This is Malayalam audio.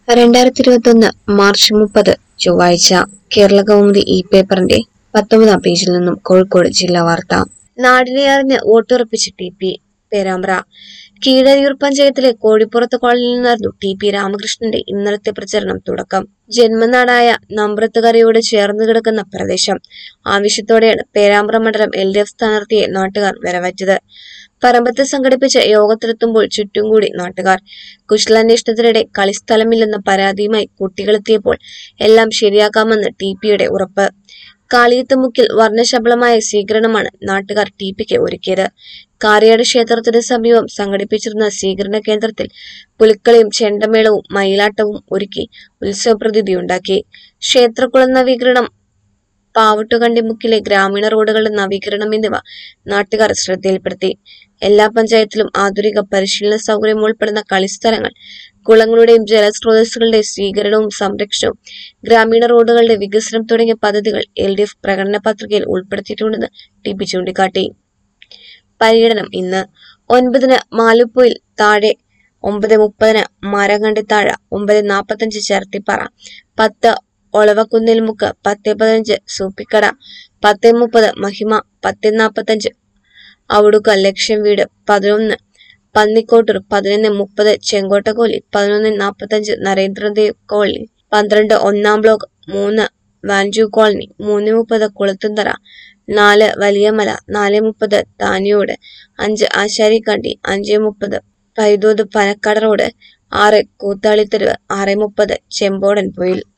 രണ്ടായിരത്തി ഇരുപത്തൊന്ന് മാർച്ച് മുപ്പത് ചൊവ്വാഴ്ച കേരള കൗമുദി ഈ പേപ്പറിന്റെ പത്തൊമ്പതാം പേജിൽ നിന്നും കോഴിക്കോട് ജില്ലാ വാർത്ത നാടിനെ അറിഞ്ഞ് വോട്ടുറപ്പിച്ച് ടി പി പേരാമ്പ്ര കീഴരിയൂർ പഞ്ചായത്തിലെ കോഴിപ്പുറത്ത് കോളനിയിൽ നിന്നായിരുന്നു ടി പി രാമകൃഷ്ണന്റെ ഇന്നലത്തെ പ്രചരണം തുടക്കം ജന്മനാടായ നമ്പ്രത്തുകരയോട് ചേർന്ന് കിടക്കുന്ന പ്രദേശം ആവശ്യത്തോടെയാണ് പേരാമ്പ്ര മണ്ഡലം എൽ ഡി എഫ് സ്ഥാനാർത്ഥിയെ നാട്ടുകാർ വരവറ്റത് പറമ്പത്ത് സംഘടിപ്പിച്ച യോഗത്തിലെത്തുമ്പോൾ ചുറ്റും കൂടി നാട്ടുകാർ കുശലാന്വേഷണത്തിനിടെ കളിസ്ഥലമില്ലെന്ന പരാതിയുമായി കുട്ടികളെത്തിയപ്പോൾ എല്ലാം ശരിയാക്കാമെന്ന് ടി പിയുടെ ഉറപ്പ് കാളിയത്തുമുക്കിൽ വർണ്ണശബളമായ സ്വീകരണമാണ് നാട്ടുകാർ ടി പിക്ക് ഒരുക്കിയത് കാറിയാട് ക്ഷേത്രത്തിന് സമീപം സംഘടിപ്പിച്ചിരുന്ന സ്വീകരണ കേന്ദ്രത്തിൽ പുലിക്കളിയും ചെണ്ടമേളവും മയിലാട്ടവും ഒരുക്കി ഉത്സവപ്രതീതിയുണ്ടാക്കി ക്ഷേത്രക്കുളം നവീകരണം പാവട്ടുകണ്ടിമുക്കിലെ ഗ്രാമീണ റോഡുകളുടെ നവീകരണം എന്നിവ നാട്ടുകാർ ശ്രദ്ധയിൽപ്പെടുത്തി എല്ലാ പഞ്ചായത്തിലും ആധുനിക പരിശീലന സൗകര്യം ഉൾപ്പെടുന്ന കളിസ്ഥലങ്ങൾ കുളങ്ങളുടെയും ജലസ്രോതസ്സുകളുടെ സ്വീകരണവും സംരക്ഷണവും ഗ്രാമീണ റോഡുകളുടെ വികസനം തുടങ്ങിയ പദ്ധതികൾ എൽ ഡി എഫ് പ്രകടന പത്രികയിൽ ഉൾപ്പെടുത്തിയിട്ടുണ്ടെന്ന് ടി പി ചൂണ്ടിക്കാട്ടി പര്യടനം ഇന്ന് ഒൻപതിന് മാലുപ്പുയിൽ താഴെ ഒമ്പത് മുപ്പതിന് മരങ്ങണ്ടി താഴ ഒമ്പത് നാൽപ്പത്തഞ്ച് ചേർത്തിപ്പാറ പത്ത് ഒളവക്കുന്നിൽമുക്ക് പത്ത് പതിനഞ്ച് സൂപ്പിക്കട പത്ത് മുപ്പത് മഹിമ പത്ത് നാൽപ്പത്തഞ്ച് ഔടുക്ക ലക്ഷ്യം വീട് പതിനൊന്ന് പന്നിക്കോട്ടൂർ പതിനൊന്ന് മുപ്പത് ചെങ്കോട്ടക്കോലി പതിനൊന്ന് നാൽപ്പത്തഞ്ച് നരേന്ദ്രദേവ് കോളനി പന്ത്രണ്ട് ഒന്നാം ബ്ലോക്ക് മൂന്ന് വാൻജു കോളനി മൂന്ന് മുപ്പത് കുളത്തുന്തറ നാല് വലിയമല നാല് മുപ്പത് താനിയോട് അഞ്ച് ആശാരിക്കണ്ടി അഞ്ച് മുപ്പത് പൈതൂത് പനക്കട റോഡ് ആറ് കൂത്താളിത്തെരുവ് ആറ് മുപ്പത് ചെമ്പോടൻ പൊയിൽ